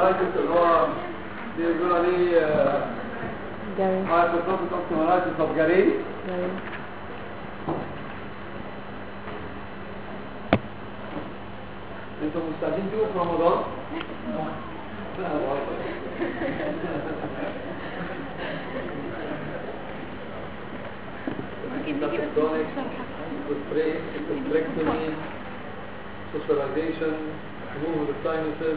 اوستيومالايتس اللي هو بيقولوا عليه جاري هايبرتروفيك اوستيومالايتس اوف جاري جاري انتوا مستعدين تيجوا في رمضان؟ لا hysterectomy, socialization, remove the sinuses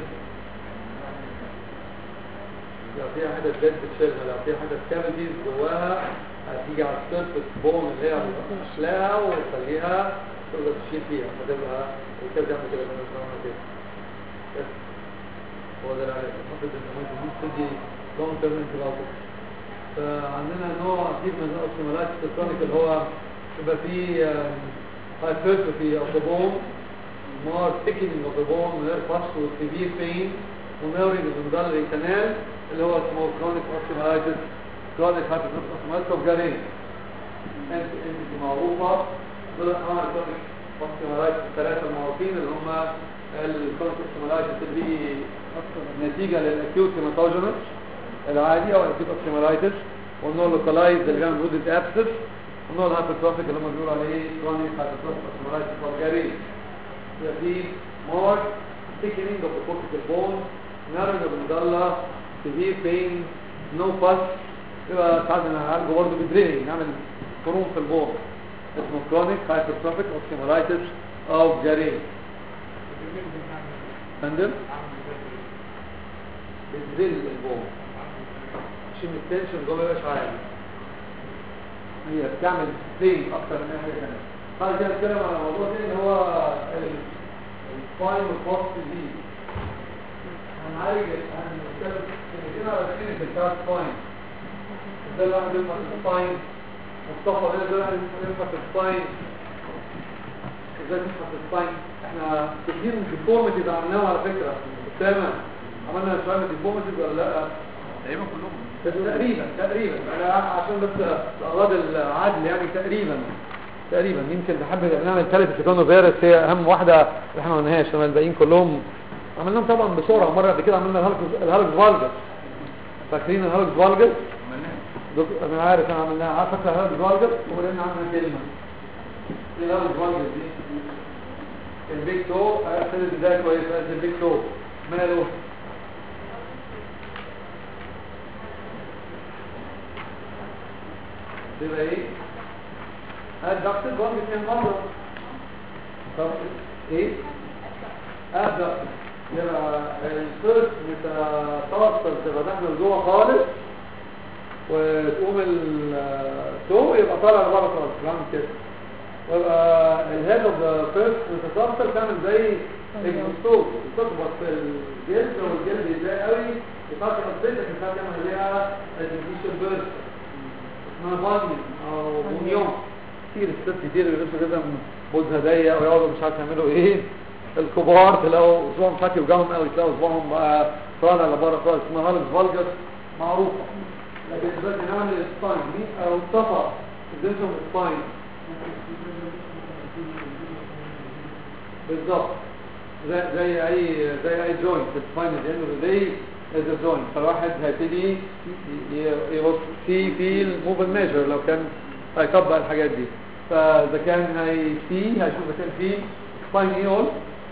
لو فيها حاجة ديد بتشيلها لو فيها حاجة كافيتيز جواها هتيجي على السيرفس بون اللي هي بتحشلاها وتخليها تقدر تشيل فيها فتبقى الكاف يعمل كده من الزمان كده بس هو ده العلاج اعتقد ان ممكن دي تدي لونج تيرم انتباهات فعندنا نوع اكيد من الاوستيمالات الكرونيك اللي هو يبقى فيه hypertrophy of the bone more thickening of the bone من غير فصل وسيفير pain ونورنج المدلري كانال اللي هو اسمه chronic osteomyelitis chronic hypertrophic osteomyelitis of Galen انت انت معروفة دول انواع الكرونيك osteomyelitis الثلاثة المعروفين اللي هم الكرونيك osteomyelitis اللي نتيجة للاكيوت هيماتوجينس العادي او الاكيوت osteomyelitis والنوع localized اللي بيعمل رودد abscess والنوع الهايبرتروفيك اللي هم بيقولوا عليه chronic hypertrophic osteomyelitis of Galen يبقى في more thickening of the cortical bone narrowing of the medulla severe pain no pus يبقى ساعات نعالجه برضه بدرينج نعمل قرون في البون اسمه chronic hypertrophic osteomyelitis of Garen فندم بتذل البون عشان التنشن جوه ميبقاش عالي هي بتعمل بين اكتر من اي حاجه ثانيه بعد كده نتكلم على موضوع تاني اللي هو السباين والبوست دي هنعالج هنتكلم كلمتين على الكلينيك بتاع السباين ازاي الواحد يفحص السباين مصطفى هنا ازاي الواحد يفحص السباين ازاي تفحص السباين احنا كتير من الديفورميتيز عملناها على فكره اسامه عملنا شويه من الديفورميتيز ولا لا؟ تقريبا كلهم تقريبا تقريبا انا عشان بس الاغراض العدل يعني تقريبا تقريبا يمكن بحب نعمل ثالث سيكونو فيروس هي اهم واحده اللي احنا ما قلناهاش اما الباقيين كلهم عملناهم طبعا بسرعه مره قبل كده عملنا الهالكس الهالكس فالجس فاكرين الهالكس فالجس عملناها دك- انا عارف انا عملناها عارف فاكر الهالكس فالجس وبعدين عملنا كلمه ايه الهالكس فالجس دي البيك تو ابتدت بدايه كويسه البيك تو ماله تبقى ايه الدكتور جوه اثنين مره طب ايه ابدا يبقى الفيرست متوصل تبقى داخله لجوه خالص وتقوم التو يبقى طالع لبره خالص بعمل كده ويبقى الهيد اوف ذا فيرست متوصل تعمل زي الجلوستوز تخبط في الجلد والجلد يضايق قوي يفكر قصتك مش عارف يعمل عليها الديشن بيرست اسمها بانيون او بونيون كتير الست كتير بيلبسوا كده بوزها ضيق ويقعدوا مش عارف يعملوا ايه الكبار تلاقوا اسبوعهم فات يوجعهم قوي تلاقوا اسبوعهم بقى طالع لبره خالص اسمها هالك فالجس معروفه لكن دلوقتي نعمل السباين دي او مصطفى اديتهم السباين بالظبط زي زي اي زي اي جوينت السباين اللي زي از جوينت فالواحد هيبتدي ي- ي- يبص سي فيل موفمنت ميجر لو كان هيطبق الحاجات دي فاذا كان هي سي هيشوف اذا كان في سباين ايه قول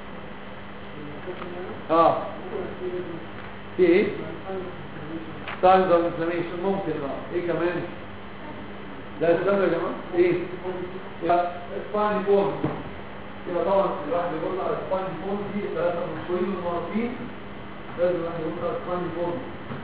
اه في ايه ساينز اوف انفلاميشن ممكن بقى ايه كمان ده استنى يا جماعه ايه يبقى سباين فورم يبقى طبعا الواحد بيقول على سباين فورم دي ثلاثه مشهورين ومعروفين لازم الواحد يقول على سباين فورم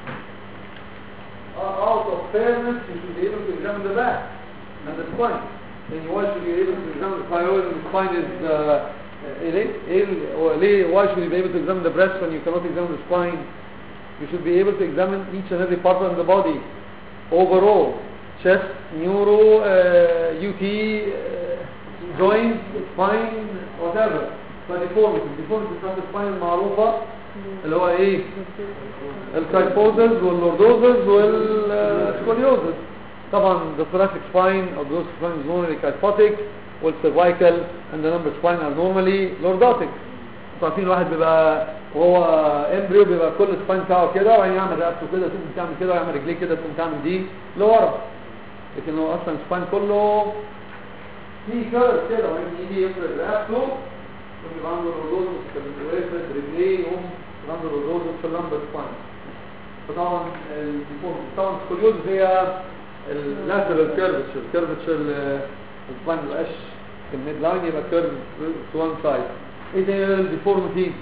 uh, out of fairness, you should be able to examine the back and the spine. And why should you be able to examine the spine when the spine is, uh, uh, ليه? إيه- or ليه- why should you be able to examine the breast when you cannot examine the spine? You should be able to examine each and every part of the body overall. Chest, neuro, uh, UT, uh, joint, spine, whatever. فديفورميتي الديفورميتي بتاعت السباين المعروفة اللي هو ايه؟ الكايفوزز واللوردوزز والسكوليوزز طبعا the thoracic spine or the thoracic spine is normally kyphotic والcervical and the number spine are normally lordotic انتوا عارفين الواحد بيبقى وهو امبريو بيبقى كل السباين بتاعه كده وبعدين يعمل رقبته كده تقوم تعمل كده ويعمل رجليه كده تقوم تعمل دي لورا لكن هو اصلا السباين كله في كيرف كده وبعدين يجي يفرد رقبته ويبقى عنده الرودوز ويفرد رجليه يقوم يبقى عنده الرودوز في اللمبر سباين فطبعا الديفورم طبعا السكوليوز هي اللاترال كيرفتشر كيرفتشر السباين مبقاش في الميد لاين يبقى كيرف تو وان سايد ايه ده الديفورميتي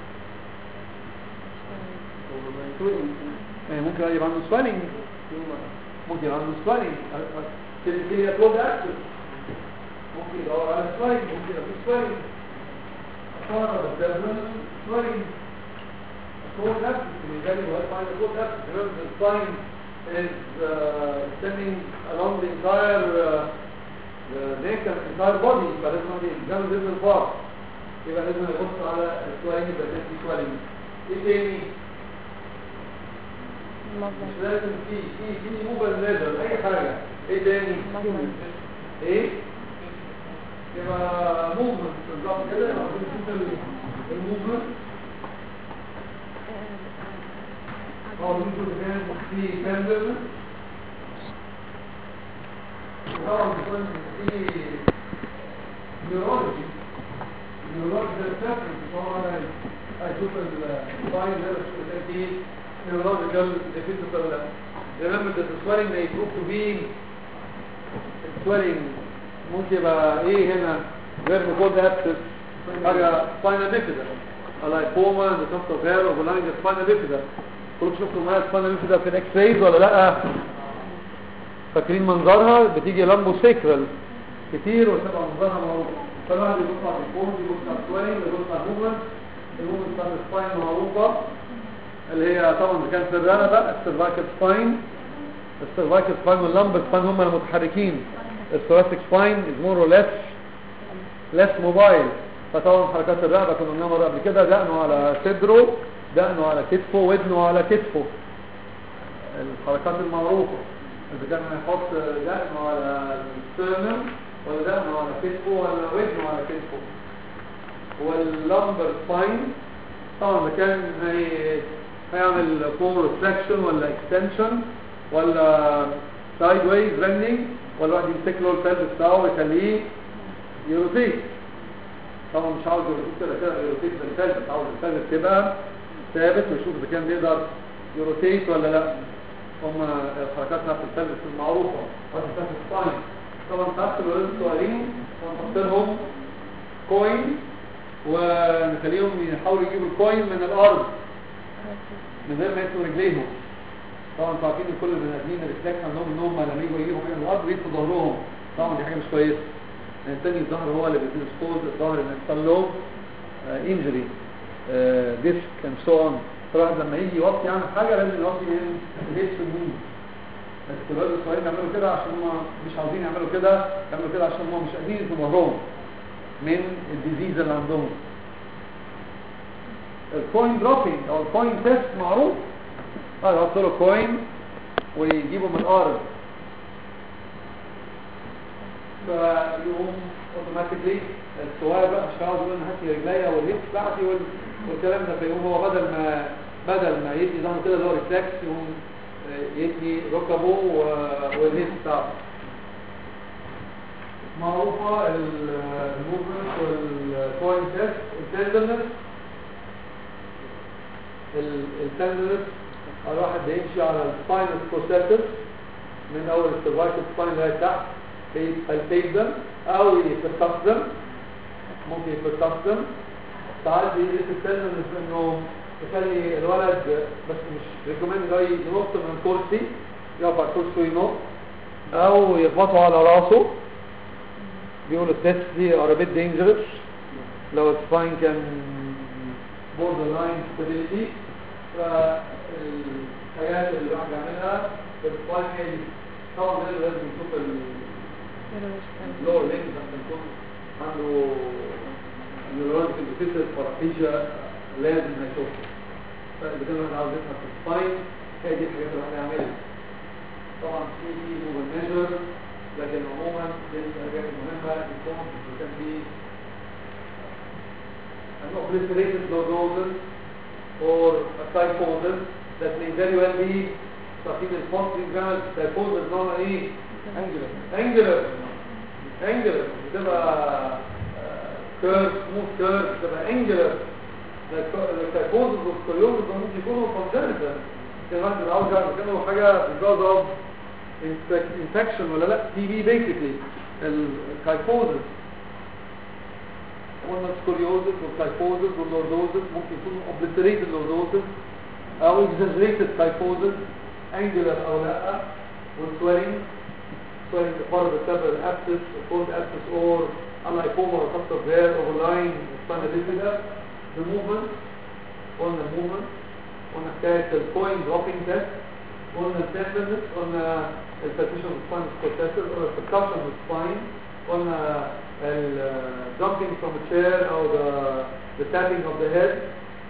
يعني ممكن يبقى عنده سوالينج ممكن يبقى عنده سوالينج كده كده كود اكسس ممكن يدور على سوالينج ممكن يبقى في سوالينج أصلا بالدبل سوالينج كود اكسس اللي جاي هو فاين كود اكسس remember the spine is uh, extending along the entire uh, the neck and entire body فلازم يجمع different parts يبقى لازم يبص على السوالينج يبقى في سوالينج ايه تاني؟ مش لازم في في في موبل ليزر اي حاجه ايه تاني ايه يبقى موفمنت بالظبط كده يبقى بنشوف الموفمنت اه بنشوف كمان في كاندل وطبعا بيكون في نيورولوجي نيورولوجي ده سفر طبعا اشوف الفاين ده بشوف فيه neurological deficit or not. Remember that the swelling may prove to be swelling ممكن يبقى ايه هنا غير نقول ده حاجة spinal bifida اللايكوما اللي تحت غير وبلانج spinal bifida كلكم شفتوا معايا spinal bifida في الاكس رايز ولا لا فاكرين منظرها بتيجي لامبو سيكرال كتير وتبقى منظرها معروف فالواحد يبص على الكون يبص على السويلنج يبص على الموفمنت الموفمنت بتاع السباين معروفه اللي هي طبعا كانت في الرقبه السيرفايكال سباين السيرفايكال سباين واللمبر سباين هم المتحركين الثوراسيك سباين از مور ليس ليس موبايل فطبعا حركات الرقبه كنا قلنا مره قبل كده دقنه على صدره دقنه على كتفه ودنه على كتفه الحركات المعروفه اذا كان يحط دقنه على السترنم ولا دقنه على كتفه ولا ودنه على كتفه واللمبر سباين طبعا اذا كان هي هيعمل فور ريفلكشن ولا اكستنشن ولا سايد ويز رننج ولا واحد يمسك له الفلد بتاعه ويخليه يروتيت طبعا مش عاوز يروتيت كده كده يروتيت بالفلد عاوز الفلد تبقى ثابت ويشوف اذا كان بيقدر يروتيت ولا لا هم الحركات بتاعت الفلد المعروفه حركات بتاعت السباين طبعا تحت الولاد الصغيرين هنحط لهم كوين ونخليهم يحاولوا يجيبوا الكوين من الارض من غير ما يسوا رجليهم طبعا انتوا عارفين ان كل البني ادمين الريفلكس عندهم ان هم لما يجوا يجيبوا حاجه من الارض بيسوا ظهرهم طبعا دي حاجه مش كويسه يعني الثاني الظهر هو اللي بيتسبوز الظهر ان يحصل له انجري ديسك اند سو اون فالواحد لما يجي يوطي يعمل حاجه لازم يوطي من الهيد في النين بس الولاد الصغيرين يعملوا كده عشان هم مش عاوزين يعملوا كده يعملوا كده عشان هم مش قادرين يسوا ظهرهم من الديزيز اللي عندهم الكوين دروبينج او الكوين تيست معروف اه يحط له كوين ويجيبه من الارض فيقوم اوتوماتيكلي السواق بقى مش عاوز يقول هات لي رجليا والهيبس بتاعتي وال... والكلام ده فيقوم هو بدل ما بدل ما يدي ظهره كده اللي هو ريفلكس يقوم يدي ركبه والهيبس بتاعته معروفة الموفمنت والكوين تيست التندرنس التندرنس الواحد بيمشي على السباينال بروسيسس من اول السيرفايكال سباين لغايه تحت يفلتيزم او يفرتقزم ممكن يفرتقزم ساعات بيجي في التندرنس انه يخلي الولد بس مش ريكومند ان هو ينط من الكرسي يقف على الكرسي وينط او يخبطه على راسه بيقولوا التست دي are a bit dangerous لو السباين كان border line stability فالحاجات اللي الواحد يعملها في السباين هي دي طبعا ده لازم نشوف اللور لينك عشان يكون عنده نيورولوجيكال ديفيسيت فرحيشة لازم نشوفها فإذا كان الواحد عاوز يفهم في السباين هي دي الحاجات اللي الواحد يعملها طبعا في موفل ميجر لكن عموما دي الحاجات المهمة يكون كان في an obliterated lordosis or a kyphosis that may very well be تعطيني الفصل جامد kyphosis نوعها ايه؟ انجلر angular angular بتبقى كيرف سموث كيرف بتبقى angular الكايكوزز والسكوليوزز ممكن يكونوا congenital كان واحد عاوز يعرف كانوا حاجه because of infec- infection ولا لا تي بي basically الكايكوزز قلنا السكوليوزز والكايكوزز واللوردوزز ممكن يكونوا obliterated lordosis او exaggerated kyphosis angular او لا والswelling swelling the part of the cerebral abscess, a cold abscess or a lipoma or something there overlying spina bifida. The movement, on the movement, on the character coin dropping test, on the tenderness, on the palpitation of the spinal processes or a percussion of the spine, on the uh, jumping from a chair or the, the tapping of the head.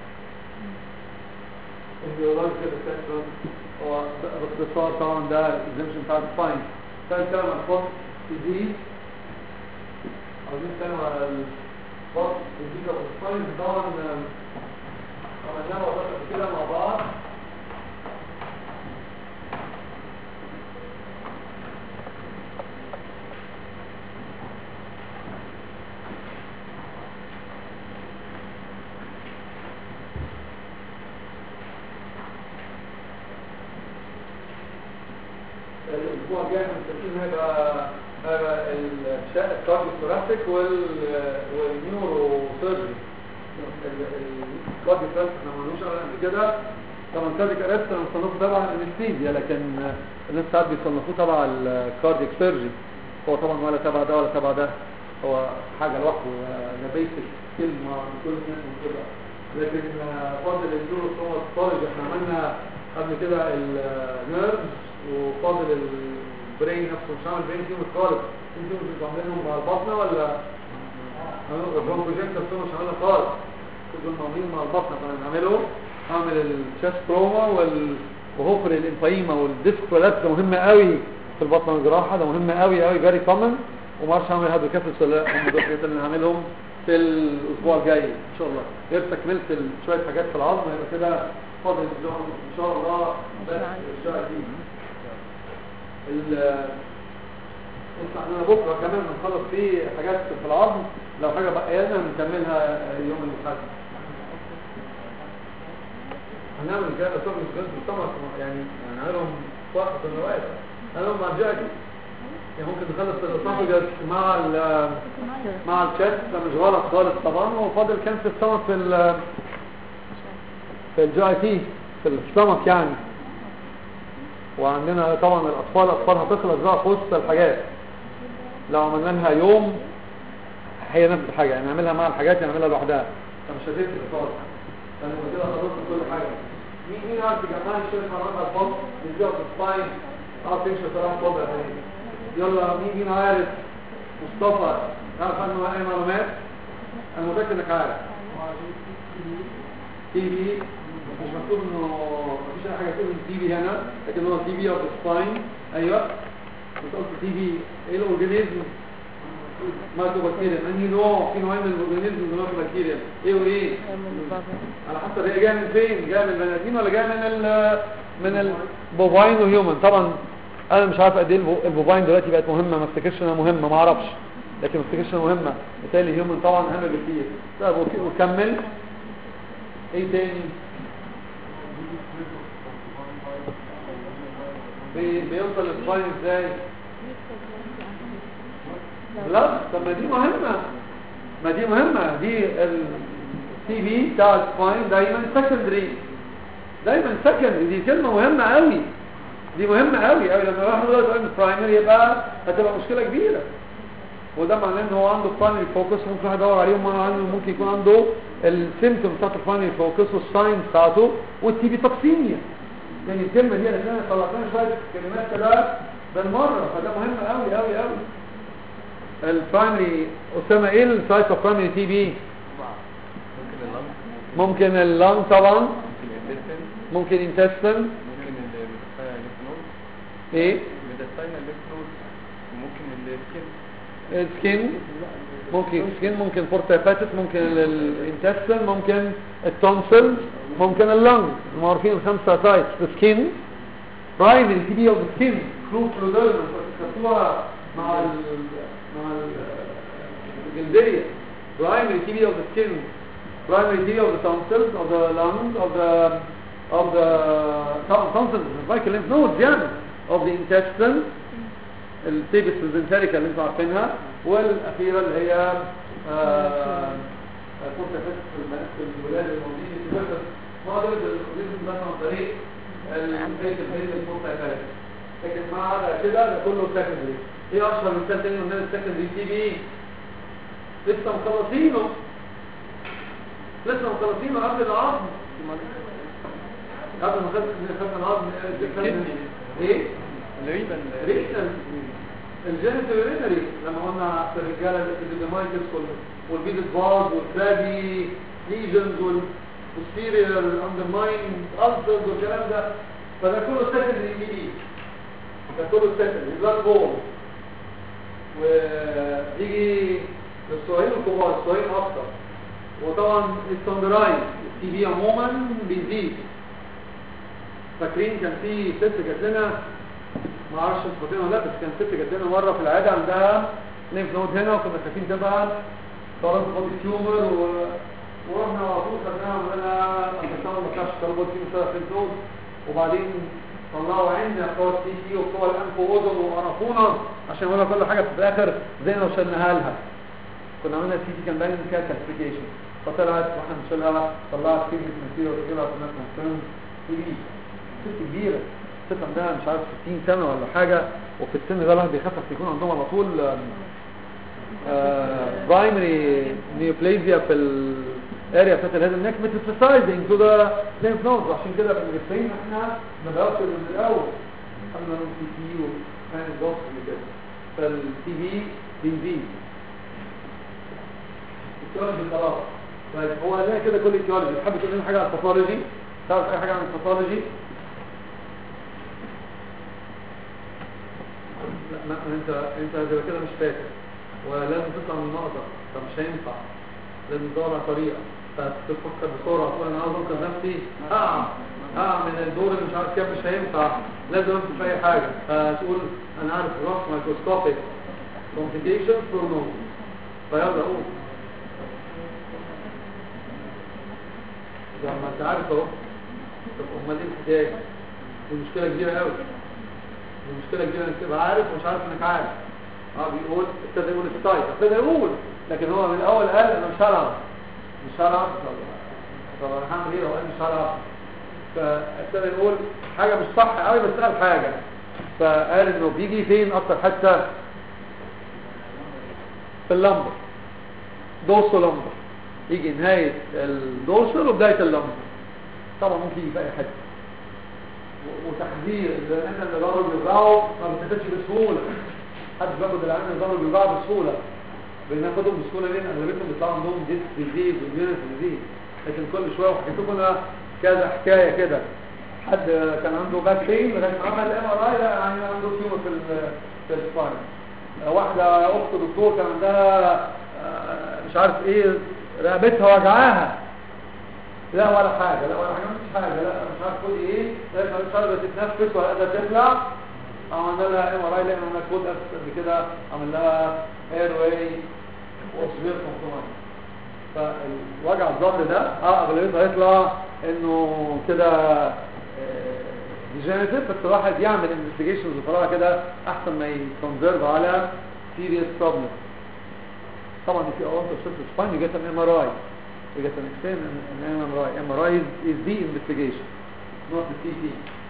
Embryological assessment or باختصار طبعا ده exemption بتاع السباين كان كلام عن الفصل دي عاوزين نتكلم على الفصل دي او السباين طبعا عملناها وقت كده مع بعض الاسبوع الجاي متفقين هيبقى هيبقى الشق الكارديوثوراسيك وال والنيورو سيرجري الكارديوثوراسيك احنا ما قلناش قبل كده طبعا كارديك ارست انا مصنفه تبع الانستيزيا لكن الناس ساعات بيصنفوه تبع الكارديك سيرجري هو طبعا ولا تبع ده ولا تبع ده هو حاجه لوحده ده بيسك كلمه كل الناس كده لكن فاضل النيورو ستورج احنا عملنا قبل كده النيرفز وفاضل البرين نفسه مش عامل برين تيومر خالص انتوا مش عاملينهم مع البطنه ولا البرون بروجيكت نفسه مش عاملها خالص كلهم عاملين مع البطنه فهنعمله هعمل الشيست بروما وال وهوفر الانفايما والديسك برولابس ده مهم قوي في البطنه والجراحه ده مهم قوي قوي فيري كومن وما اعرفش هعمل هيدروكافلس ولا لا هم دول الحاجات اللي هعملهم في الاسبوع الجاي ان شاء الله غير تكمله ال- شويه حاجات في العظم يبقى كده فاضل ان شاء الله بس الشهر دي ال بص احنا بكره كمان هنخلص فيه حاجات في العظم لو حاجه بقى لنا نكملها يوم الاحد هنعمل كده بس هو مش جنب السمر يعني هنعملهم وقت في الرواية هنعملهم مع الجاكي يعني ممكن نخلص الاسوفجس مع ال مع الشست ده مش غلط خالص طبعا وفاضل كان في السمك في ال في الجي تي في السمك يعني وعندنا طبعا الاطفال اطفال هتخلص بقى في وسط الحاجات لو عملنا لها يوم هي نفس الحاجه يعني نعملها مع الحاجات نعملها لوحدها فمش هتفرق خالص لان كده خلصنا كل حاجه مين مين عارف يجمع لي شويه مرات الفصل نديها في السباين اه تمشي طريقه وضع يلا مين مين عارف مصطفى عارف عنه اي معلومات انا متاكد انك عارف تي بي مش مكتوب انه مفيش اي حاجه تقول تي بي هنا لكن هو تي بي اوف سباين ايوه انت قلت تي بي ايه الاورجانيزم مايكروبكتيريا انهي نوع في نوعين من الاورجانيزم من المايكروبكتيريا ايه وايه على حسب هي جايه من فين جايه من البني ادمين ولا جايه من ال من البوفاين وهيومن طبعا انا مش عارف قد ايه البو- البوفاين دلوقتي بقت مهمه ما افتكرش انها مهمه ما اعرفش لكن ما افتكرش انها مهمه بالتالي الهيومن طبعا اهم بكتير طيب وك- وكمل ايه تاني بي- بيوصل للسباين ازاي لا طب ما دي مهمة ما دي مهمة دي السي في بتاع السباين دايما سكندري دايما سكندري دي كلمة مهمة قوي دي مهمة قوي قوي لما الواحد يقول لك برايمري يبقى هتبقى مشكلة كبيرة وده معناه ان هو عنده برايمري فوكس ممكن واحد يدور عليهم وانا عنده ممكن يكون عنده السيمتوم بتاعت البرايمري فوكس والساين بتاعته والتي بي توكسيميا يعني الكلمة دي انا طلعت لنا شوية كلمات كده بالمرة فده مهم قوي قوي قوي البرايمري اسامه ايه السايت اوف برايمري تي بي ممكن اللنج ممكن اللنج طبعا ممكن ممكن الانتستين انتستن ممكن الميدستاينال ليف نود ايه الميدستاينال ليف نود وممكن السكين السكين ممكن السكين ممكن بورتافاتس ممكن الانتستين ممكن التونسل ممكن اللنج هم عارفين الخمسه تايبس السكين برايمري تي بي اوف سكين فلو فلوديرم خدتوها مع ال مع الجلديه برايمري تي بي اوف سكين primary TB of the tonsils of the lungs of the of the ton- tonsils like lymph nodes يعني of the intestine التيبس الزنتريكا اللي انتوا عارفينها والاخيره اللي هي كنت في الولاد الموجودين في الجسد ما دول الاورجانيزم بس عن طريق البيت البيت المرتفعات لكن ما عدا كده ده كله سكندري ايه اشهر مثال تاني من السكندري تي بي لسه مخلصينه لسه مخلصينه قبل العظم قبل ما خدنا خدنا العظم ايه الريبن ريشنال الجينيتورينري لما قلنا في الرجاله الديمايتس والبيد باز والكرابي ليجنز والسيريال اندرماين السرز والكلام ده فده كله سكندري اي ده كله سكندري بلاد بول ويجي للصهايين الكبار الصهايين اكتر وطبعا الستاندرايز التي بي عموما بيزيد فاكرين كان في ست جات لنا ما اعرفش انتوا فاكرين ولا لا بس كان ست جات لنا مره في العياده عندها ليمف نود هنا وكنا خايفين تبقى طرف بودي تيومر و... ورحنا على طول خدناها وعملنا التساوي ما كانش طرف بودي تيومر في النود وبعدين طلعوا عندنا بتوع السي تي وبتوع الانف واذن وقرفونا عشان يقولوا كل حاجه في الاخر زي ما وصلناها لها كنا عملنا السي تي كان باين فيها كالسيفيكيشن فطلعت واحنا بنشيلها طلعت كيميكال ماتيريال وكده كنا كونسيرن تي بي ست كبيره ست عندها مش عارف 60 سنه ولا حاجه وفي السن ده الواحد بيخاف يكون عندهم على طول برايمري نيوبليزيا في الاريا بتاعت الهيد النك ميتاسايزنج تو ذا ليمف نودز وعشان كده بنجسين احنا نبقى من الاول قبل ما نقول سي تي وكان الضغط اللي كده فالتي بي بيزيد التيولوجي خلاص طيب هو زي كده كل التيولوجي تحب تقول لنا حاجه عن الباثولوجي تعرف اي حاجه عن الباثولوجي لا ما انت انت زي كده مش فاكر ولازم تطلع من النقطه فمش هينفع لازم تدور على طريقه فتفكر بسرعه تقول انا عاوز انقذ نفسي اقع اقع من الدور اللي مش عارف كام مش هينفع لازم امسك في اي حاجه فتقول انا عارف روح مايكروسكوبيك complications prognosis فيلا قول زي ما انت عارف اهو طب امال ايه الحكايه دي مشكله كبيره قوي دي مشكله كبيره انك تبقى عارف ومش عارف انك عارف اه بيقول ابتدى يقول السايت ابتدى يقول لكن هو من الاول قال انا مش هلعب مش هلعب طب طب انا هعمل ايه لو قال مش هلعب فابتدى يقول حاجه مش صح قوي بس قال حاجه فقال انه بيجي فين اكتر حته في اللمبر دوسو لمبر يجي نهاية الدوسر وبداية اللمبر طبعا ممكن يجي في اي حته و- وتحذير لان اللي ضرب يوجعه ما بتاخدش بسهوله محدش بياخد العين اللي ضرب يوجعه بسهوله بناخدهم بسهوله لان اغلبيتهم بيطلعوا عندهم ديسك ديزيز ودينس ديزيز لكن كل شويه وحكيت لكم انا كذا حكايه كده حد كان عنده باك بين لغايه ما عمل ام ار اي لا يعني عنده تيومر في ال- في السباين واحده اخت دكتور كان عندها آه، مش عارف ايه رقبتها وجعاها لا ولا حاجة لا ولا حاجة مش حاجة لا مش عارف خد ايه لا مش عارفة تتنفس ولا قادرة تطلع عملنا لها ام ار اي لقينا انها كود قبل كده عمل لها اير واي وسبير كومبرومايز فالوجع الظهر ده اه اغلبيتها هيطلع انه كده ديجنريتيف بس الواحد يعمل انفستيجيشنز وطلع كده احسن ما يكونزرف على سيريس بروبلم طبعا if you want to assess the spine you get an MRI you get an exam and an MRI MRI is, is the investigation not the CT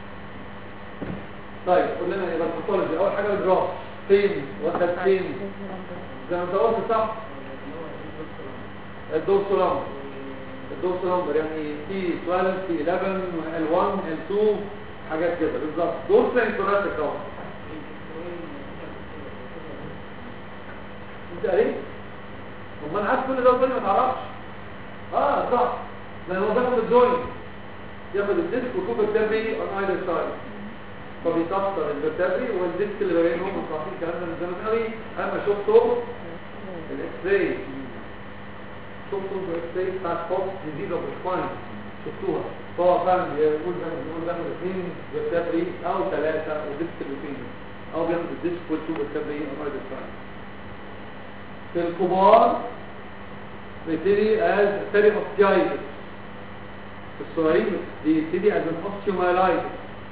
طيب قول لنا يبقى الباثولوجي اول حاجه الجراف فين واخد فين زي ما انت قلت صح الدورسولامبر الدورسولامبر يعني تي 12 تي 11 L1 L2 حاجات كده بالظبط دورسال انتوراتيك اهو انت ايه امال عارف كل ده وكل ما تعرفش اه صح لان هو بياخد الجوينت ياخد الديسك وكوب التربي on either side فبيكسر الفرتبري والديسك اللي ما بينهم انتوا عارفين الكلام ده من زمان قوي اما شفتوا الاكس راي شفتوا الاكس راي بتاعت فوكس ديزيز اوف سباين شفتوها فهو فعلا بيقول زي ما بيقول بياخد اثنين فيرتبري او ثلاثه وديسك الاثنين او بياخد الديسك والتو فيرتبري او ايضا سباين في الكبار بيبتدي از ستيري اوستيايتس في الصغيرين بيبتدي از ان اوستيومايلايتس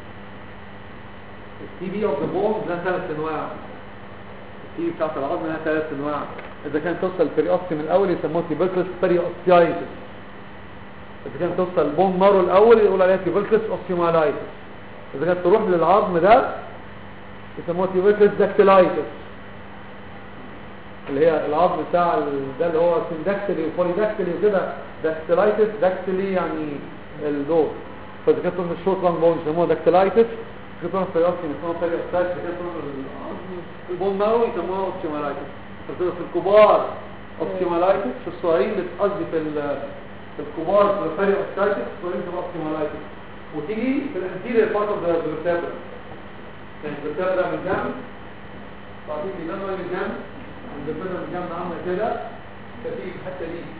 التي بي اوف ذا بونز لها ثلاث انواع التي بي بتاعت العظم لها ثلاث انواع اذا كان توصل بريوستي من الاول يسموه تيبركلس بريوستيايتس اذا كان توصل البون مارو الاول يقول عليها تيبركلس اوستيومايلايتس اذا كانت تروح للعظم ده يسموه تيبركلس داكتيلايتس اللي هي العظم بتاع ال- ده اللي هو سندكتلي وبوليدكتلي وكده داكتيلايتس داكتلي يعني الدور فاذا كانت من الشورت لانج بون يسموها داكتيلايتس اذا كانت بريوستي يسموها بريوستايتس اذا كانت من العظم البون مارو يسموها اوستيومايلايتس فبتبقى في الكبار اوستيومايلايتس في الصغيرين بتقضي في ال- في الكبار في الفري اوستيومايلايتس في الصغيرين تبقى اوستيومايلايتس وتيجي في الانتيريور بارت اوف ذا فيرتبرا يعني الفيرتبرا من جنب بعدين بيدمر من جنب الفيرتبرا من جنب عامله كده فتيجي في الحته دي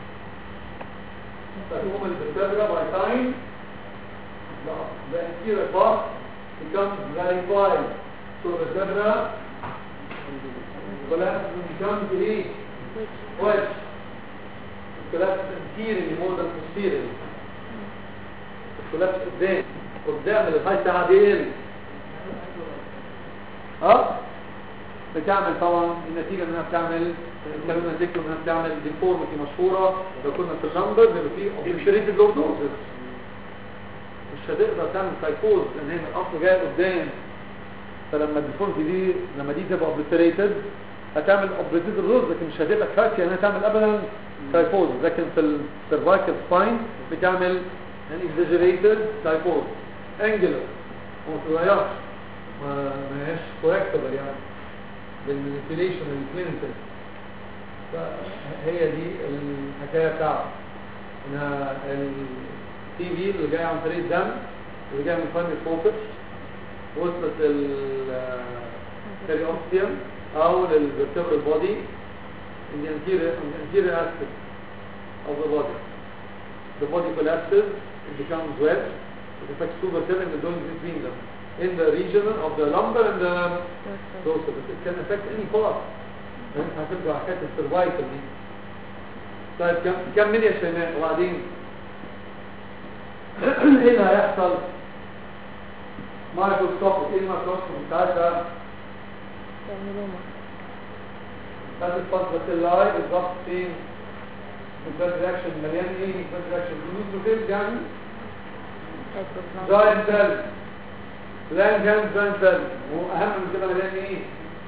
فتقوم الفيرتبرا باي تايم the anterior part becomes very wide so the vertebra collapse becomes ايه wedge الكولابس anterior more than posterior الكولابس قدام قدام الهاي تعديل اه بتعمل طبعا النتيجة انها بتعمل اتكلمنا ذكر انها بتعمل ديفورميتي مشهورة لو كنا في اللمبر بيبقى فيه اوبشريتد لوردوزز مش هتقدر تعمل سايكوز لان هي من الاصل جايه قدام فلما الديفورميتي دي لما دي تبقى اوبليتريتد هتعمل اوبليتريتد روز لكن مش هتبقى كافيه انها تعمل ابدا سايكوز لكن في السيرفايكال سباين بتعمل يعني اكزاجريتد سايكوز انجلر وما تتغيرش ما ما هياش كوركتبل يعني بالمانيبيوليشن الكلينيكال فهي دي الحكايه بتاعته انها التي في اللي جاي عن طريق الدم اللي جاي من فن الفوكس وصلت للبريوستيوم او للفيرتبرال بودي in the anterior, in the anterior aspect of the body. The body collapses, it becomes wet, it affects two vertebrae and the joints between them. In the region of the lumbar and the dorsal, it can affect any part. فانت هترجع حكايه السرفايكل دي. طيب كم كم من يا شيماء وبعدين ايه اللي هيحصل؟ مايكروسكوب ايه الميكروسكوب بتاعتها؟ ميلوما هذه الفترة اللاي بالضبط فين؟ البلاد رياكشن مليان ايه؟ البلاد رياكشن نيوتروفيلز يعني جاين سيل لان جاين جاين سيل واهم من كده مليان ايه؟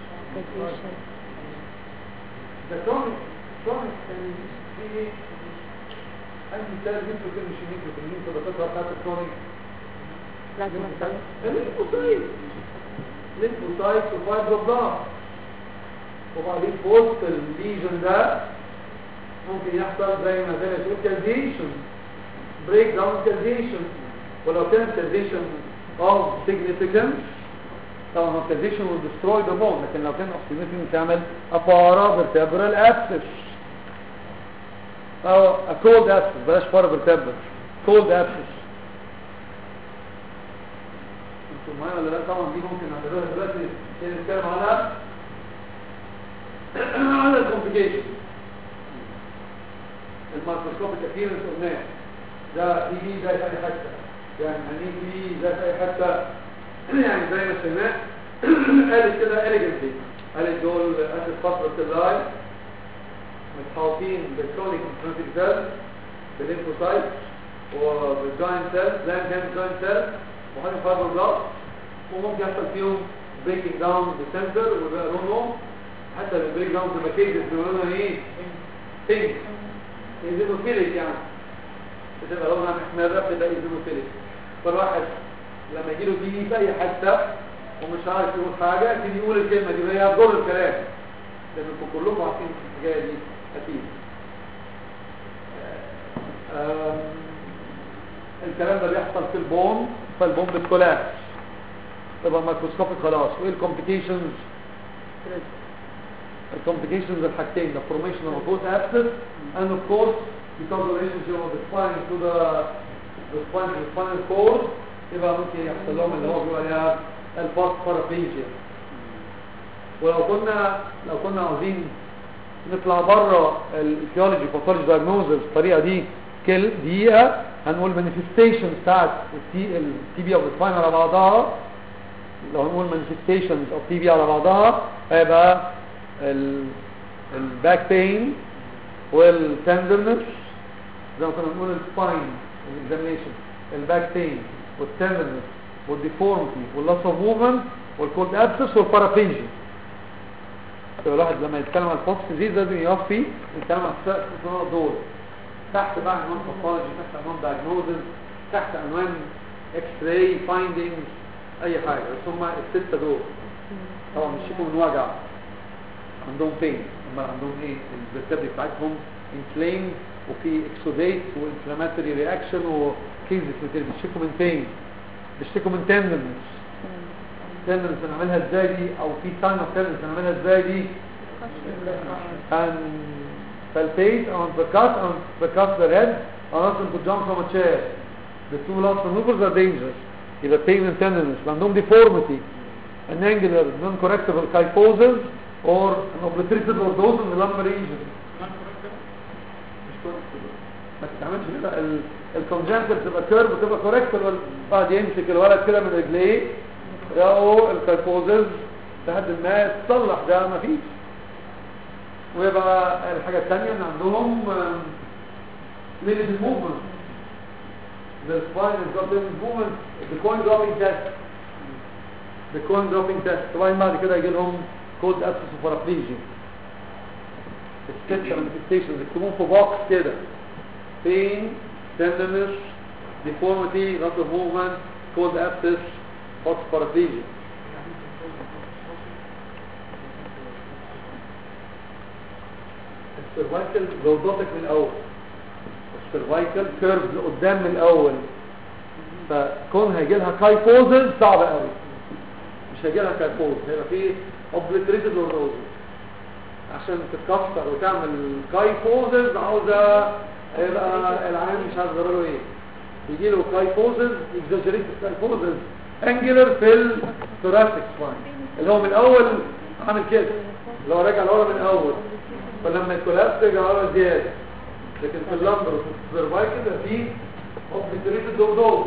ده كرونيك كرونيك يعني في ايه؟ اي سيل نيوتروفيل مش نيوتروفيل نيوتروفيل ده الفترة بتاعت الكرونيك لازم أسأل الليمفوسايت الليمفوسايت وفايبروبلاست وبعدين في وسط الليجن ده ممكن يحصل زي ما زي ما تقول كالزيشن بريك داون كالزيشن ولو كان كالزيشن of significance طبعا هو كالزيشن will destroy the bone لكن لو كان of significance تعمل a paravertebral abscess او a cold abscess بلاش paravertebral cold abscess انتوا معايا ولا لا طبعا دي ممكن نعتبرها دلوقتي نتكلم على على الكومبليكيشن الميكروسكوب الابيرنس قلناه ده في زي في اي حته يعني هنيجي في زي في اي حته يعني زي ما سمعت قالت كده اليجنتلي قالت دول قالت فتره اللاي متحوطين بالكرونيك انفلاماتيك سيل بالليمفوسايت وبالجاين سيل زي ما كان جاين سيل وهذا فايبروبلاست وممكن يحصل فيهم بريكنج داون بالسنتر ويبقى لونهم حتى البريك داون تبقى كيسز بيقولوا ايه بينك ايزينوفيليك يعني بتبقى لونها محمرة بتبقى ايزينوفيليك فالواحد لما يجيله دي في اي حته ومش عارف يقول حاجه يبتدي يقول الكلمه دي وهي هتضر الكلام لانكم كلكم عارفين الحكايه دي اكيد آم، الكلام ده بيحصل في البون فالبون بتكولابس تبقى مايكروسكوبيك خلاص وايه الكومبليكيشنز الكومبليكيشنز الحاجتين the formation of a foot abscess and of course because of the relationship of the spine to the the spine to the spinal cord يبقى ممكن يحصل لهم اللي هو بيقول عليها الباست بارابليجيا ولو كنا لو كنا عاوزين نطلع بره الفيولوجي باثولوجي دايجنوزز الطريقه دي كل دقيقه هنقول مانيفستيشن بتاعت التي التي بي اوف سباين على بعضها لو هنقول مانيفستيشنز اوف تي بي على بعضها هيبقى الباك بين والتندرنس زي ما كنا بنقول السباين الاكزامينشن الباك بين والتندرنس والديفورمتي واللوس اوف موفمنت والكولد ابسس والبارافينجي الواحد لما يتكلم عن البوست ديزيز لازم يقف فيه يتكلم عن الثلاث نقط دول تحت بقى عنوان باثولوجي تحت عنوان دايجنوزز تحت عنوان اكس راي فايندينجز اي حاجه بس هم السته دول طبعا بيشتكوا من وجع عندهم بين هم عندهم ايه الفيرتبري بتاعتهم انفليم وفي اكسوديت وانفلاماتوري رياكشن وكيزس بيشتكوا من بين بيشتكوا من تندنس تندنس بنعملها ازاي دي او في ساين اوف تندنس بنعملها ازاي دي and palpate and percuss and percuss their head and ask them to jump from a chair the two last maneuvers are dangerous يبقى pain and tenderness عندهم deformity an angular non-correctable kyphosis or an obliterated lordose in the lumbar region ما تتعملش كده الكونجنتال تبقى كيرف وتبقى كوركت بعد يمسك الولد كده من رجليه يلاقوا الكايفوزز لحد ما تصلح ده ما فيش ويبقى الحاجة الثانية ان عندهم limited movement the spine has got limited movement the coin dropping test the coin dropping test طبعا بعد كده يجي لهم cold abscess of paraplegia الست manifestations يكتبون في بوكس كده pain tenderness deformity loss of movement cold abscess hot paraplegia السيرفايكل جودتك من الاول السيرفايكل كيرف لقدام من الاول فكون هيجي لها كايفوزز صعبه قوي مش هيجي لها كايفوز هيبقى فيه اوبليتريتد لوروزز عشان تتكسر وتعمل كايفوزز عاوزه هيبقى العين مش عارف له ايه يجي له كايفوزز اكزاجريت كايفوزز انجلر في الثوراسيك سباين اللي هو من الاول عامل كده اللي هو راجع لورا من الاول فلما الكولابس يرجع ورا زياده لكن في اللمبر وفي السيرفايكل ده فيه اوبليتريتد دوردوز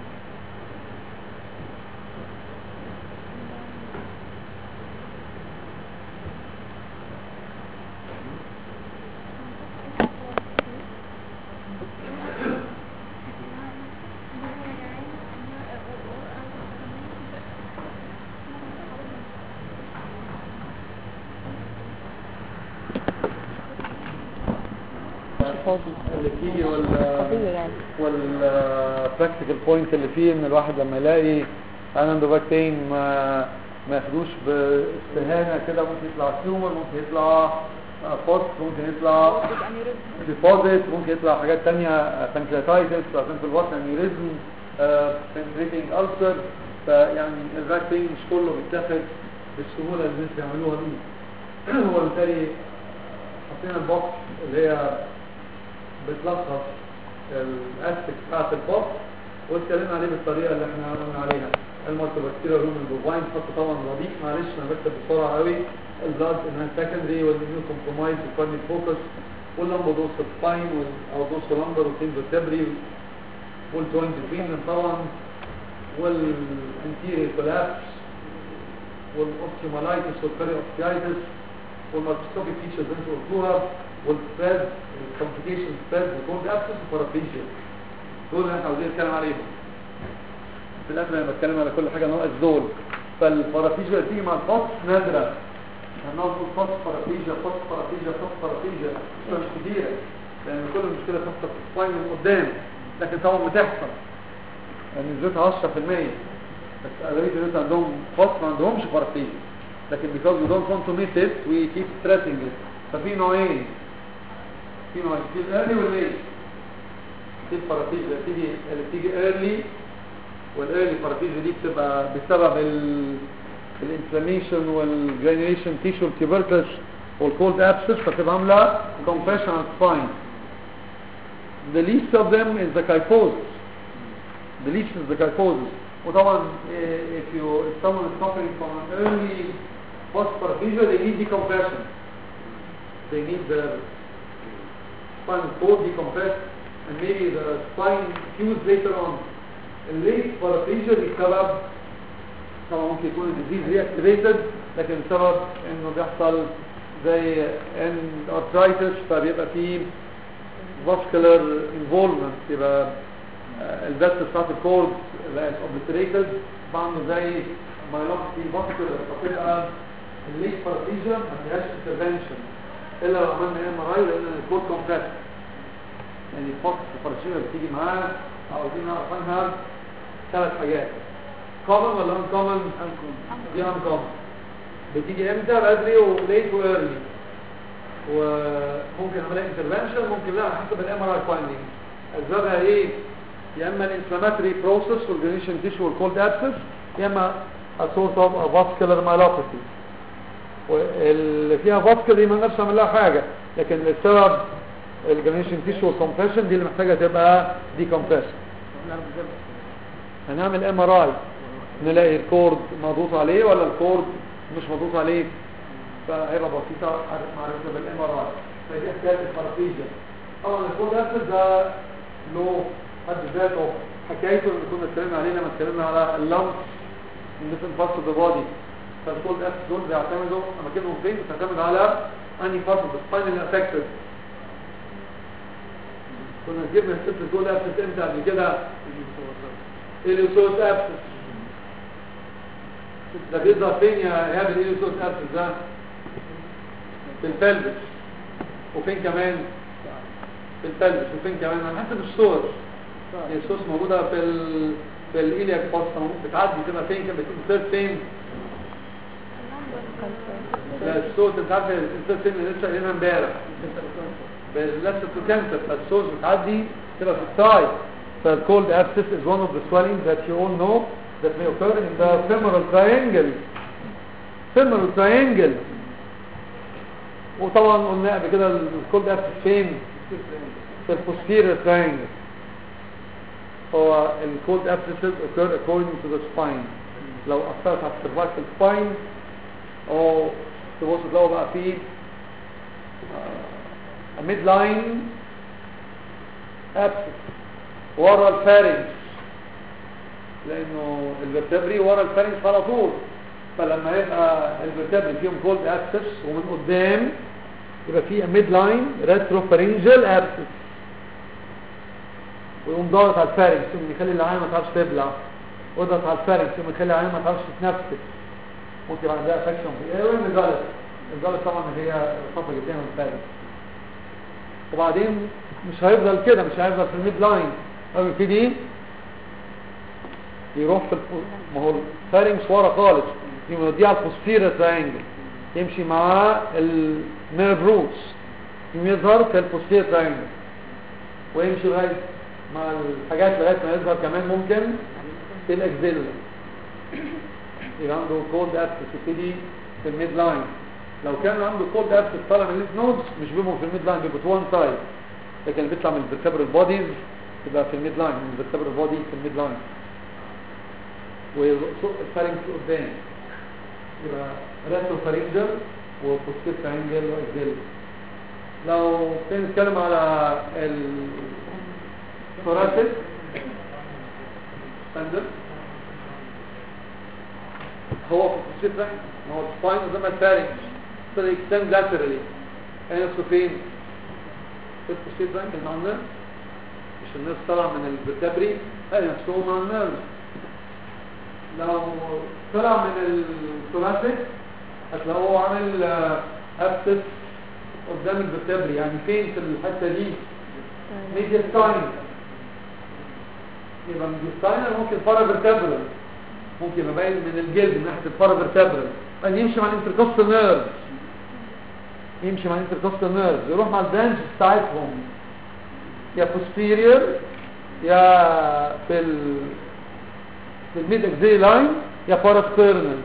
اللي فيه وال قضية يعني والبراكتيكال بوينت اللي فيه ان الواحد لما يلاقي انا عنده باك بين ما ما ياخدوش باستهانه كده ممكن يطلع تيومر ممكن يطلع فوست ممكن يطلع ديبوزيت ممكن يطلع حاجات تانية بانكرياتايتس عشان في الوقت انيوريزم بنتريتنج ألسر فيعني الباك بين مش كله بيتاخد بالسهولة اللي الناس بيعملوها دي وبالتالي حطينا البوكس اللي هي بتلخص الاسبكت بتاعت البوكس واتكلمنا عليه بالطريقه اللي احنا قلنا عليها المالتيبكتيريا روم البوفاين حط طبعا رضيق معلش انا بكتب بسرعه قوي البلاد انها سكندري والنيو كومبرومايز والكارني فوكس واللمبو دوس سباين او دوس لمبر والتين فيرتبري والجوينت بين طبعا والانتيريور كولابس والاوستيومالايتس والبيري اوستيايتس والمالتيسكوبيك فيتشرز انتو قلتوها والسبريد الكومبليكيشن سبريد والكولد ابسس والبارابيجيا دول اللي احنا عاوزين نتكلم عليهم في الاخر انا بتكلم على كل حاجه ناقص دول فالبارابيجيا تيجي مع الفص نادره هنقعد نقول فص بارابيجيا فص بارابيجيا فص بارابيجيا مش كتيره لان كل المشكله تحصل في السباين من قدام لكن طبعا بتحصل يعني نسبتها 10% بس اغلبيه الناس عندهم فص ما عندهمش بارابيجيا لكن because we don't want to miss it we keep stressing it ففي نوعين في نوعين في early والlate في البارابيجيا تيجي اللي بتيجي early والايرلي بارافيجيا دي بتبقى بسبب الانفلاميشن والجرانيوليشن تيشو التيبركلس والكولد ابسس فتبقى عامله compression on spine the least of them is the kyphosis the least is the kyphosis وطبعا eh, if you if someone is suffering from an early post paraplegia they need decompression they need the spinal cord decompressed and maybe the spine fused later on الليت paraplegia دي سبب طبعا ممكن يكون الديزيز رياكتيفيتد لكن السبب انه بيحصل زي ان ارثرايتس فبيبقى فيه vascular involvement يبقى آه، الفيسل بتاعت الكورد بقت obliterated بعمل زي myelopathy vascular فتبقى الليت paraplegia ما فيهاش intervention الا لو عملنا ام ار اي لان الكورد كومبريس يعني الفوكس الباراشيوم اللي بتيجي معاه عاوزين نعرف عنها ثلاث حاجات common ولا uncommon؟ دي uncommon بتيجي امتى بدري وليت وايرلي وممكن اعملها انترفنشن ممكن لا على حسب الام ار اي فايندينج اسبابها ايه يا اما الانفلاماتوري بروسيس والجريشن تيشو والكولد ابسس يا اما a sort of a vascular myelopathy واللي فيها فاسكر دي ما نقدرش نعمل لها حاجه لكن السبب الجريشن تيشو والكمبريشن دي اللي محتاجه تبقى دي كومبريشن هنعمل ام ار اي نلاقي الكورد مضغوط عليه ولا الكورد مش مضغوط عليه فهيبقى بسيطه معرفه بالام ار اي فدي حكايه البارافيجيا طبعا الكورد اسيد ده له حد ذاته حكايته اللي كنا اتكلمنا عليه لما اتكلمنا على اللمس different parts of the body فالكولد اسيد دول بيعتمدوا اماكنهم فين بتعتمد على انهي part of the spine اللي affected كنا جبنا ست الكولد اسيد امتى قبل كده اليوسوس ابسس ده بيظهر فين يا ايهاب الاليوسوس ابسس ده في البلبس وفين كمان في البلبس وفين كمان على حسب الصور هي الصوص موجوده في ال... في الايلياك باستا بتعدي تبقى فين كانت بتنسر فين لا الصوت انت عارف الانسان فين اللي لسه قايلينها امبارح باللسه كانسر فالصوت بتعدي تبقى في الثاي فالكولد abscess is one of the swelling that you all know that may occur in the femoral triangle femoral triangle وطبعا قلنا قبل كده الكولد abscess فين في البوستيريور triangle هو الكولد abscesses occur according to the spine لو اثرت على السيرفايكال spine او تبص تلاقوا بقى فيه ميد لاين abscess ورا الفارنج لانه الفرتبري ورا الفارنج على طول فلما يبقى الفرتبري فيهم كولد ابسس ومن قدام يبقى فيه ميد لاين ريتروفارنجال ابسس ويقوم ضاغط على الفارنج ثم يخلي العين ما تعرفش تبلع وضغط على الفارنج ثم يخلي العين ما تعرفش تتنفس ممكن يبقى عندها فاكشن في ايه الجلس الجلس طبعا هي صفه جدا من الفارنج وبعدين مش هيفضل كده مش هيفضل في الميد لاين هو يبتدي يروح في الفو... ما هو الفارنكس ورا خالص يوديه على البوستيريور تراينجل يمشي مع النيرف روتس يظهر في البوستيريور تراينجل ويمشي لغايه مع الحاجات لغايه ما يظهر كمان ممكن في الاكزيلا يبقى عنده كولد ابسس يبتدي في الميد لاين لو كان عنده كولد ابسس طالع من الليف نودز مش بيبقوا في الميد لاين بيبقوا تو وان سايد لكن اللي بيطلع من الفرتبرال بوديز يبقى في الميد لاين من الفرتبرال بودي في الميد لاين والفارنكس قدام يبقى راسو فارنجل وبوستير ترينجل واكزيل لو بنتكلم على الثوراسيك سندل هو في البوستير ترينجل ما هو السباين قدام الفارنكس ابتدى يكستند لاترالي نفسه فين؟ في البوستير ترينجل مع النيرف مش النيرف طلع من الفرتبري لا نفسه مع النيرف لو طلع من الثلاثيك هتلاقوه عامل ابسس قدام الفرتبري يعني فين في الحته دي ميديستاين يبقى ميديستاين ممكن فرا فيرتبرال ممكن يبقى باين من الجلد من ناحيه الفرا فيرتبرال يعني يمشي مع الانتركوستال نيرف يمشي مع الانتركوستال نيرف يروح مع البرانش بتاعتهم يا posterior يا في ال في الميد اكزي لاين يا باراسترنال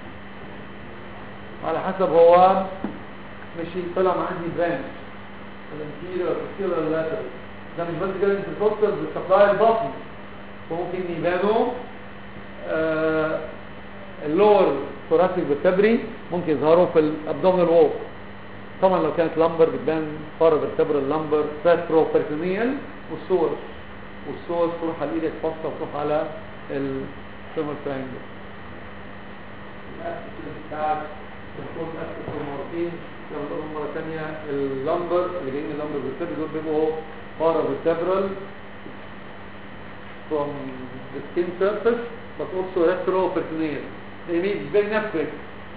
على حسب هو مشي طلع مع عندي برانش الانتيريور الانتيريور اللاترال ده مش بس كده انت توصل بالسبلاي البطن وممكن يبانوا آه اللور ثوراسيك بالتبري ممكن يظهروا في الابدومينال وول طبعا لو كانت لامبر بتبان فارغ التبر اللامبر ساترو بيرتونيال والسورس والسورس تروح على الايدك فاصله وتروح على الفيمر ترينجل بتاعت بتكون اسس مرتين لما نقولهم مره ثانيه اللامبر اللي جايين اللامبر بالتبر دول بيبقوا فارغ التبرال from the skin surface but also retroperitoneal they may be very nephric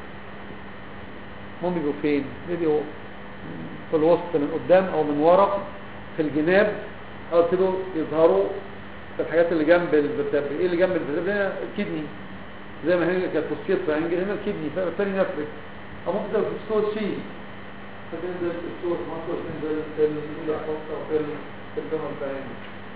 هم بيبقوا فين بيبقوا في الوسط من قدام او من ورا في الجناب او كده يظهروا في الحاجات اللي جنب الفرتبري ايه اللي جنب الفرتبري هنا الكدني زي ما هنا كانت بوستير ترينجل هنا الكدني فبالتالي نفرك او ممكن تبقى في الصوت شيء فتنزل في الصوت مصر تنزل في الفصة او في ال- في الجمل ترينجل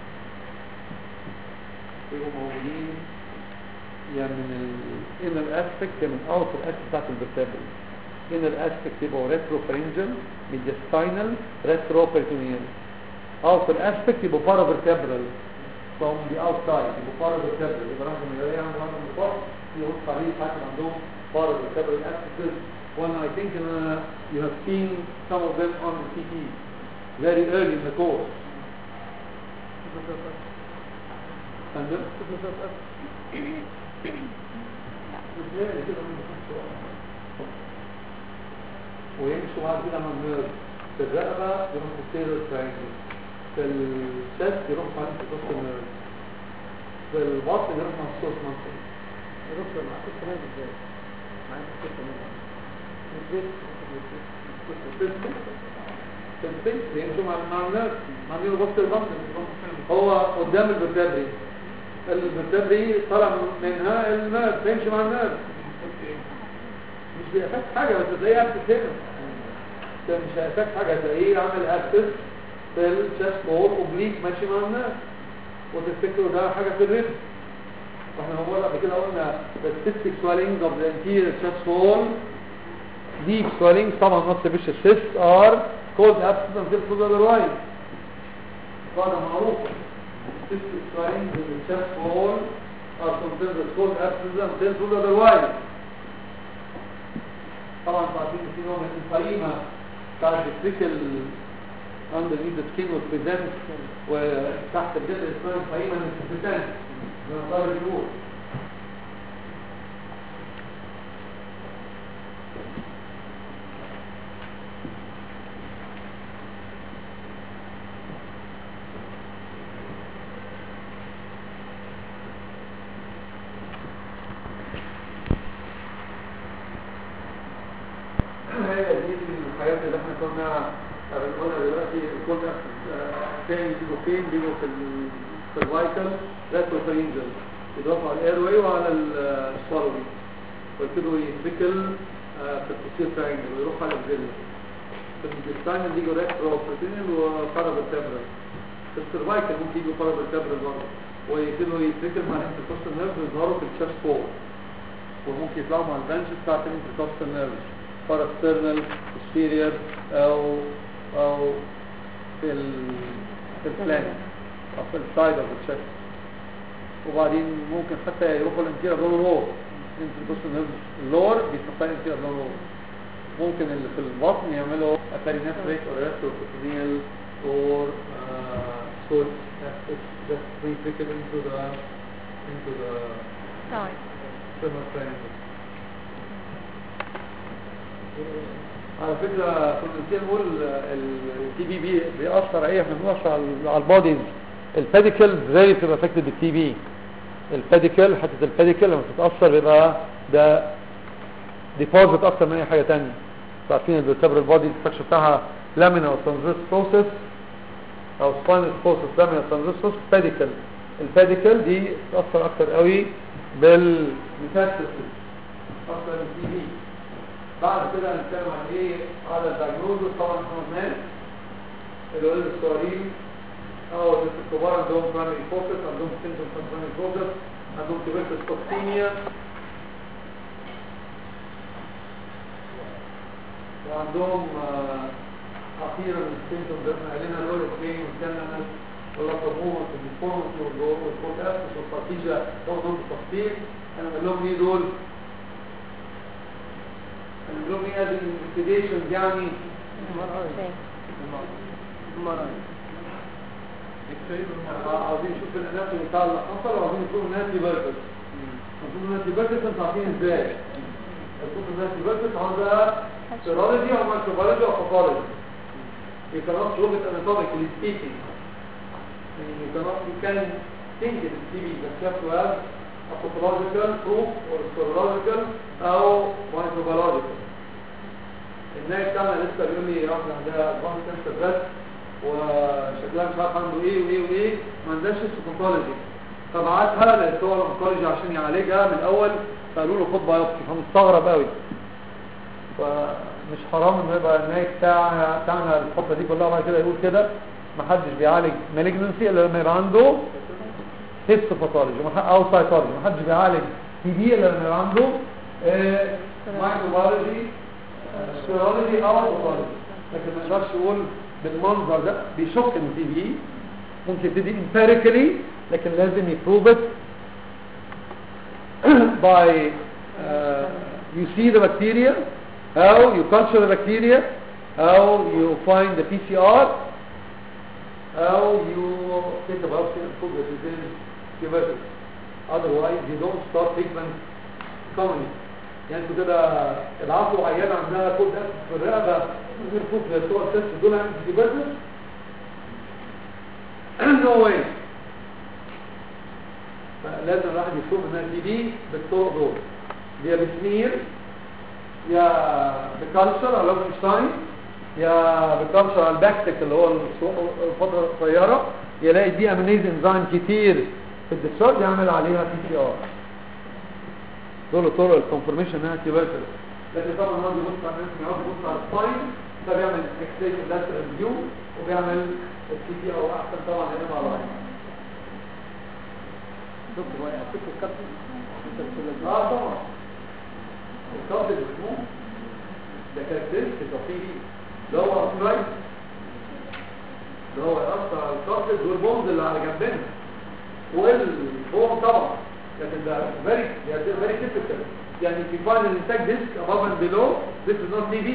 يبقوا موجودين يا من الانر اسبكت يا من اوتر اسبكت بتاعت الفرتبري inner aspect يبقوا retropharyngeal mediastinal retroperitoneal outer aspect يبقوا paravertebral from the outside يبقوا paravertebral يبقى رغم من الرئة عند واحد من فوق يبقوا صحيح حتى عندهم paravertebral aspects when I think uh, you have seen some of them on the CT very early in the course and then متهيألي كده من الخمسة. ويمشوا بعد كده من النيرف في الرقبة يروح في السيرو ترينجل في الشست يروح مع الانتقاص النيرف في البطن يروح مع الصوت مصر دكتور مع كنت نازل ازاي؟ معاك كنت نازل في البيت يمشوا مع مع النيرف مع النيرف بطن البطن هو قدام الفرتبري الفرتبري طلع منها النيرف يمشي مع النيرف مش بيأفكت حاجة بس تلاقيه أكتس هنا ده مش هيأفكت حاجة تلاقيه عامل أكتس في الشاست فور اوبليك ماشي مع الناس وتفتكروا ده حاجة في الريب واحنا مرة قبل كده قلنا the cystic swelling of the anterior chest wall deep swelling طبعا not sebaceous cysts are called abscess until further otherwise قاعدة معروفة cystic swelling of the chest wall are sometimes called abscess until further otherwise طبعا عارفين في نوع من الانفايما بتاع الفريكل under the skin والبريزنت وتحت الجلد اسمها انفايما البريزنت من مقدار الجمهور هي دي الحاجات اللي احنا كنا بنقولها دلوقتي كنا تاني بيجوا فين بيجوا في ال- في الفايتال ريتروفرينجل يضافوا على الايروي وعلى السوالوي ويبتدوا يتبكل في التصوير ترينجل ويروح على الفيلا في الديستاين بيجوا ريتروفرينجل وبارابرتبرال في السيرفايكال ممكن يجوا بارابرتبرال برضه ويبتدوا يتبكل مع الانتركوستال نيرف ويظهروا في الشاست فوق وممكن يطلعوا مع البنش بتاعت الانتركوستال نيرف باراسترنال posterior او او في ال في الفلانك او في السايد اوف الشست وبعدين ممكن حتى يروحوا الانتيريور لون وول يمكن بص اللور بيسمى الانتيريور لون وول ممكن اللي في البطن يعملوا اتارينافريك او ريتروبروتينيال or uh, so it's just retrickle into the into the Sorry. femoral triangle على فكرة كنا نقول التي بي بي بيأثر ايه احنا بنأثر على- على البوديز الباديكل زي بتبقى افكتد بالتي بي الباديكل حتة الباديكل لما تتأثر بيبقى ده ديبوزيت اكتر من اي حاجة تانية انتوا عارفين الفيرتبرال بودي الفكشن بتاعها لامينا او ترانزيت بروسيس او سباينال بروسيس لامينا ترانزيت بروسيس باديكل الباديكل دي تأثر اكتر قوي بالميتاستاسيس اكتر من التي بي بعد كده هنتكلم عن ايه على الدايجنوزس طبعا احنا قلنا الولد الصغيرين او الناس الكبار عندهم برايمري فوكس عندهم سيمتومز اوف برايمري فوكس عندهم tuberculosis toxemia وعندهم آه، اخيرا السيمتوم زي ما قالنا لوري بين والكلمه واللقبوت والفورمس والبوتاسيس والفرتيجة برضه بالتفصيل انا بقول لهم ايه دول انا بقول لهم ايه هذه الانفستيجيشنز يعني آه، عاوزين نشوف الاناتومي بتاع الحصل وعاوزين نشوف الناس بيركس نشوف الناس بيركس انتوا عارفين ازاي نشوف الناس بيركس عاوزها سيرولوجي او مايكروبيولوجي او باثولوجي You cannot prove it anatomically speaking. And you cannot, you can think it is TB, but you have to have a pathological proof or serological أو microbiological. الناس بتاعنا لسه بيقول لي واحدة عندها advanced cancer breast وشكلها مش عارف عنده ايه وايه وايه ما عندهاش هيستوباثولوجي فبعتها للدكتور الاونكولوجي عشان يعالجها من الاول فقالوا له خد بايوبسي فمستغرب قوي فمش حرام انه يبقى النايك بتاع بتاعنا الفتره دي كلها بعد كده يقول كده ما حدش بيعالج مالجنسي الا لما يبقى عنده هيستوباثولوجي او سايتولوجي ما حدش بيعالج تي بي الا لما يبقى عنده مايكروبيولوجي سيرولوجي او باثولوجي لكن ما يقدرش يقول بالمنظر ده بيشك ان تي بي ممكن يبتدي امبيريكالي لكن لازم يبروف ات by uh, you see the bacteria how you culture the bacteria how you find the PCR how you take a biopsy and prove that it is tuberculosis otherwise you don't start treatment commonly يعني انتوا كده العفو عيانة عندها كود اسف في الرقبة من غير فوق بتوع التست دول عندي tuberculosis no way فلازم الواحد يشوف انها دي دي بالطرق دول يا بسمير يا بكالشر على لوفنشتاين يا بكالشر على الباكتك اللي هو الفترة القصيرة يلاقي دي امينيز انزيم كتير في الدكتور يعمل عليها بي سي ار دول طرق الكونفرميشن انها تيوبركل لكن طبعا هو بيبص على الناس بيقعد يبص على الساين ده بيعمل اكسيشن لاترال فيو وبيعمل السي تي او احسن طبعا هنا مع بعض دكتور هو يعطيك الكابتن انت بتقول لك اه طبعا الكابل اسمه ده كاركترستيك تقييمي ده هو ابرايت ده هو يأثر على الكابل والبوند اللي على جنبنا والبوند طبعا لكن ده very very typical يعني if you find an intact disc above and below this is not TB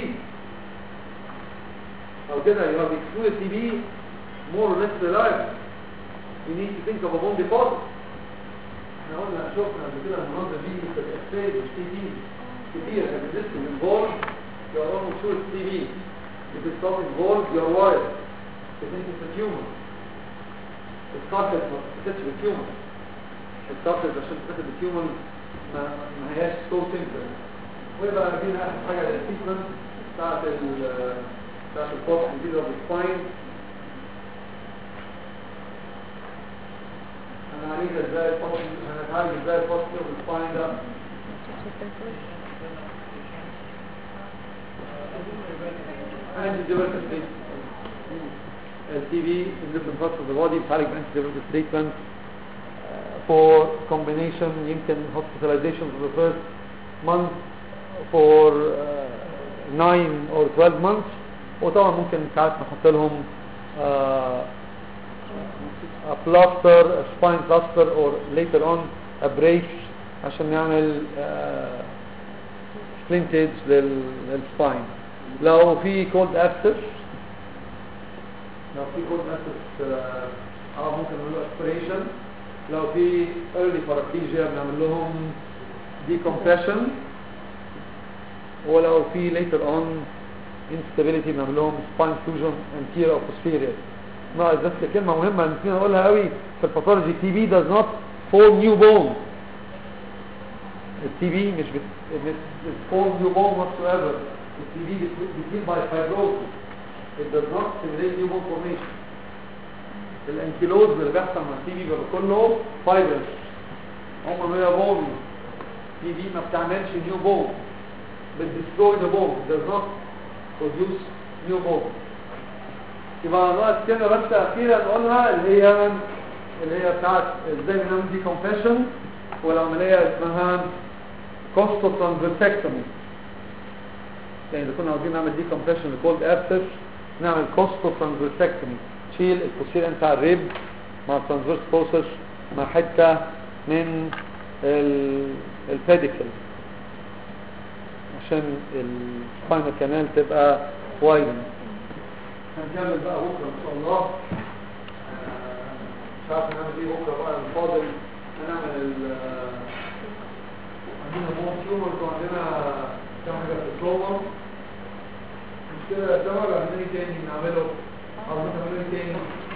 او كده you have excluded TB more or less reliable you need to think of a bone deposit احنا قلنا شفنا قبل كده المناظر دي في الاكسيد والتي بي كتير لكن this is involved you are almost sure it's TB if it's not involved you are worried you think it's a tumor it's cartilage ما بتتكتش بالتيومر الكارتج عشان تاخد التيومر ما ما هياش سو سيمبل ويبقى جينا اخر حاجه السيكونس بتاعت ال بتاعت الفوق دي اللي هو السباين هنعالج ازاي الفصل هنتعالج ازاي الفصل والسباين ده عندي ديفرنت التي في in different parts of the body بتعالج بانتي treatment for combination يمكن hospitalization for the first month for uh, 9 or 12 months وطبعا ممكن ساعات نحط لهم uh, a plaster a spine plaster or later on a brace عشان نعمل uh, splintage لل, للspine لو في cold abscess لو في cold abscess uh, اه ممكن نعمل له aspiration لو في early paraplegia بنعمل لهم decompression ولو في later on instability بنعمل لهم spine fusion anterior or posterior ناقص بس كلمة مهمة نسينا نقولها قوي في الباثولوجي تي بي does not form new bone التي بي مش بت... مش form new bone whatsoever التي بي بتكون by fibrosis it does not stimulate new bone formation الانكيلوز اللي بيحصل مع التي بي بيبقى كله فايبرز هم هي بون تي بي ما بتعملش نيو بون بتدستروي ذا بون does not produce new bone يبقى ناقص كده بس اخيرا نقولها اللي هي اللي هي بتاعت ازاي بنعمل دي كومبريشن والعملية اسمها كوستو ترانزفكتومي يعني إذا كنا عاوزين نعمل دي كومبريشن لكولد ابسس نعمل كوستو ترانزفكتومي تشيل البوستيريور بتاع الريب مع الترانزفيرس بروسس مع حتة من البيديكل عشان السباينال كانال تبقى وايدن هنكمل بقى بكره ان شاء الله آه، مش عارف نعمل ايه بكره بقى الفاضل هنعمل ال عندنا مون تيومرز وعندنا كام حاجه في التروما مش كده يا جماعه ولا هنيجي تاني نعمله او نعمله تاني